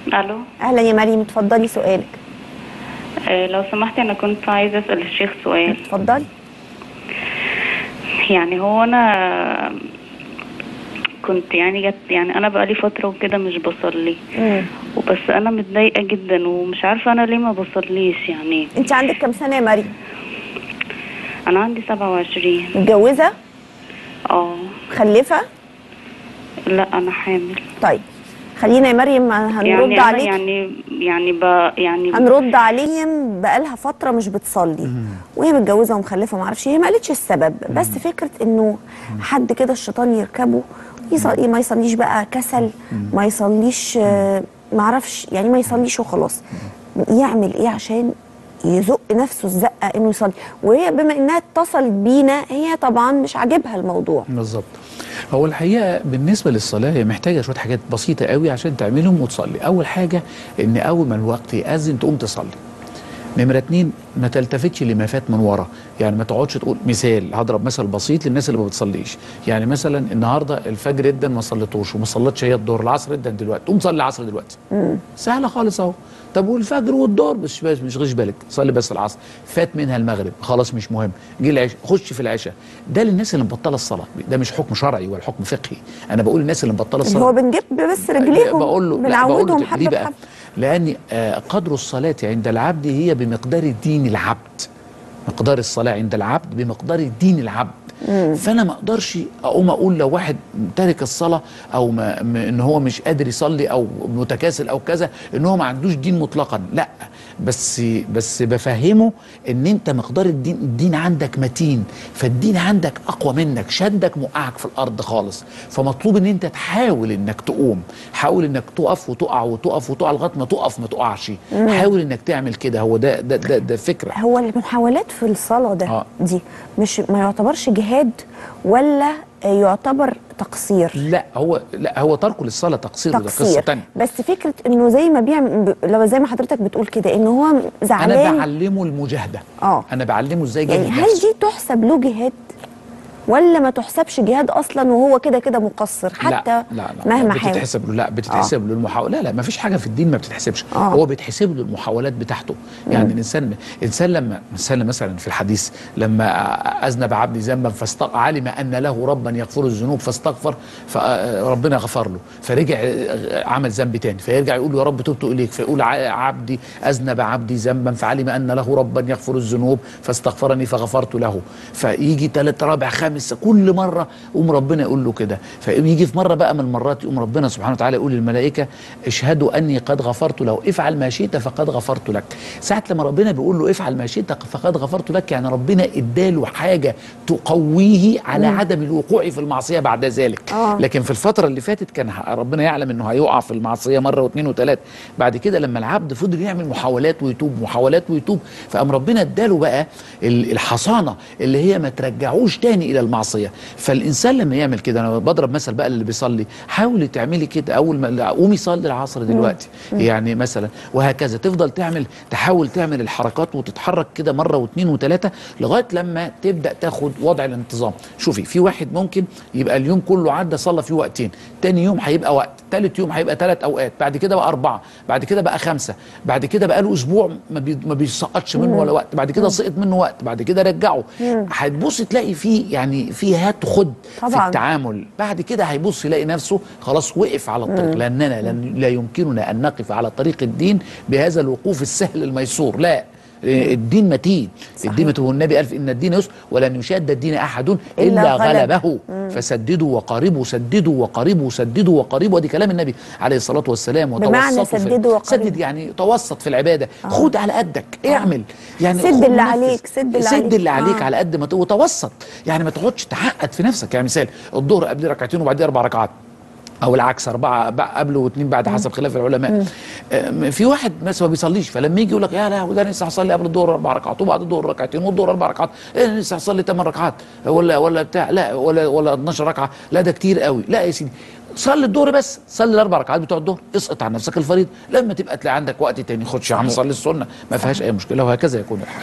الو اهلا يا مريم اتفضلي سؤالك آه لو سمحتي انا كنت عايزه اسال الشيخ سؤال اتفضلي يعني هو انا كنت يعني جت يعني انا بقالي فتره وكده مش بصلي مم. وبس انا متضايقه جدا ومش عارفه انا ليه ما بصليش يعني انت عندك كام سنه يا مريم انا عندي 27 متجوزه اه مخلفه لا انا حامل طيب خلينا يا مريم هنرد يعني انا عليك يعني يعني ب يعني هنرد عليهم بقالها فتره مش بتصلي وهي متجوزه ومخلفه ما اعرفش هي ما قالتش السبب بس فكره انه حد كده الشيطان يركبه يصلي ما يصليش بقى كسل ما يصليش آه، ما اعرفش يعني ما يصليش وخلاص يعمل ايه عشان يزق نفسه الزقه انه يصلي وهي بما انها اتصلت بينا هي طبعا مش عاجبها الموضوع بالظبط هو الحقيقه بالنسبه للصلاه هي محتاجه شويه حاجات بسيطه قوي عشان تعملهم وتصلي اول حاجه ان اول ما الوقت ياذن تقوم تصلي نمرة اتنين ما تلتفتش لما فات من ورا يعني ما تقعدش تقول مثال هضرب مثل بسيط للناس اللي ما بتصليش يعني مثلا النهارده الفجر ادن ما صليتوش وما صليتش هي الظهر العصر ادن دلوقتي قوم صلي العصر دلوقتي سهله خالص اهو طب والفجر والظهر مش مش غش بالك صلي بس العصر فات منها المغرب خلاص مش مهم جه العشاء خش في العشاء ده للناس اللي مبطله الصلاه ده مش حكم شرعي ولا حكم فقهي انا بقول الناس اللي مبطله اللي الصلاه هو بنجيب بس رجليهم بقول له لا بقول بنعودهم له حبه ليه بقى؟ بحبه لان آه، قدر الصلاه عند العبد هي بمقدار دين العبد مقدار الصلاه عند العبد بمقدار دين العبد فانا ما اقدرش اقوم اقول لو واحد تارك الصلاه او ما م- ان هو مش قادر يصلي او متكاسل او كذا ان هو ما عندوش دين مطلقا لا بس بس بفهمه ان انت مقدار الدين الدين عندك متين فالدين عندك اقوى منك شدك موقعك في الارض خالص فمطلوب ان انت تحاول انك تقوم حاول انك تقف وتقع وتقف وتقع لغايه ما تقف ما تقعش حاول انك تعمل كده هو ده ده ده, ده فكره هو المحاولات في الصلاة ده آه. دي مش ما يعتبرش جهاد ولا يعتبر تقصير لا هو لا هو تركه للصلاه تقصير وده قصه تقصير تانية بس فكرة انه زي ما بيعمل ب- لو زي ما حضرتك بتقول كده ان هو انا زعلان بعلمه المجاهده اه انا بعلمه ازاي يعني يجاهد هل نفسه دي تحسب له جهاد ولا ما تحسبش جهاد اصلا وهو كده كده مقصر حتى لا لا لا مهما حاول بتتحسب له لا بتتحسب له المحاولة لا لا ما فيش حاجه في الدين ما بتتحسبش آه. هو بيتحسب له المحاولات بتاعته يعني الانسان الانسان لما الانسان مثلا في الحديث لما اذنب عبدي ذنبا فاستق علم ان له ربا يغفر الذنوب فاستغفر فربنا غفر له فرجع عمل ذنب تاني فيرجع يقول له يا رب تبت اليك فيقول ع- عبدي اذنب عبدي ذنبا فعلم ان له ربا يغفر الذنوب فاستغفرني فغفرت له فيجي ثالث رابع خامس كل مره يقوم ربنا يقول له كده فيجي في مره بقى من المرات يقوم ربنا سبحانه وتعالى يقول للملائكه اشهدوا اني قد غفرت له افعل ما شئت فقد غفرت لك ساعه لما ربنا بيقول له افعل ما شئت فقد غفرت لك يعني ربنا اداله حاجه تقويه على عدم الوقوع في المعصيه بعد ذلك آه. لكن في الفتره اللي فاتت كان ه- ربنا يعلم انه هيقع في المعصيه مره واثنين وثلاثه بعد كده لما العبد فضل يعمل محاولات ويتوب محاولات ويتوب فقام ربنا اداله بقى ال- الحصانه اللي هي ما ترجعوش تاني الى المعصيه فالانسان لما يعمل كده انا بضرب مثل بقى اللي بيصلي حاولي تعملي كده اول ما قومي صلي العصر دلوقتي يعني مثلا وهكذا تفضل تعمل تحاول تعمل الحركات وتتحرك كده مره واثنين وثلاثه لغايه لما تبدا تاخد وضع الانتظام شوفي في واحد ممكن يبقى اليوم كله عدى صلى فيه وقتين تاني يوم هيبقى وقت تالت يوم هيبقى ثلاث اوقات بعد كده بقى اربعه بعد كده بقى خمسه بعد كده بقى له اسبوع ما, بي ما بيسقطش منه ولا وقت بعد كده سقط منه وقت بعد كده رجعه هتبص تلاقي فيه يعني فيه هات وخد في طبعاً. التعامل بعد كده هيبص يلاقي نفسه خلاص وقف على الطريق لاننا لن لا يمكننا ان نقف على طريق الدين بهذا الوقوف السهل الميسور لا الدين متين الدين متين والنبي قال ان الدين يسر ولن يشاد الدين احد الا, إلا إلا غلبه. غلبه فسددوا وقاربوا سددوا وقاربوا سددوا وقاربوا ودي كلام النبي عليه الصلاه والسلام بمعنى وتوسطوا في- سددوا وقاربوا. سدد يعني توسط في العباده خد على قدك اعمل يعني سد خد اللي ونفذ. عليك، سد اللي سد عليك. اللي عليك آه. على قد ما ت- وتوسط يعني ما تقعدش تعقد في نفسك يعني مثال الظهر قبل ركعتين وبعدين اربع ركعات او العكس اربعه بع- قبل واثنين بعد حسب خلاف العلماء آه، في واحد مثلا ما بيصليش فلما يجي يقول لك يا لا ده انا لسه هصلي قبل الظهر اربع ركعات وبعد الظهر ركعتين والظهر اربع ركعات إيه انا لسه هصلي ثمان ركعات ولا ولا بتاع لا ولا ولا 12 ركعه لا ده كتير قوي لا يا سيدي صلي الظهر بس صلي الاربع ركعات بتوع الظهر اسقط عن نفسك الفريض لما تبقى تلاقي عندك وقت تاني خدش يا عم صلي السنه ما فيهاش اي مشكله وهكذا يكون الحال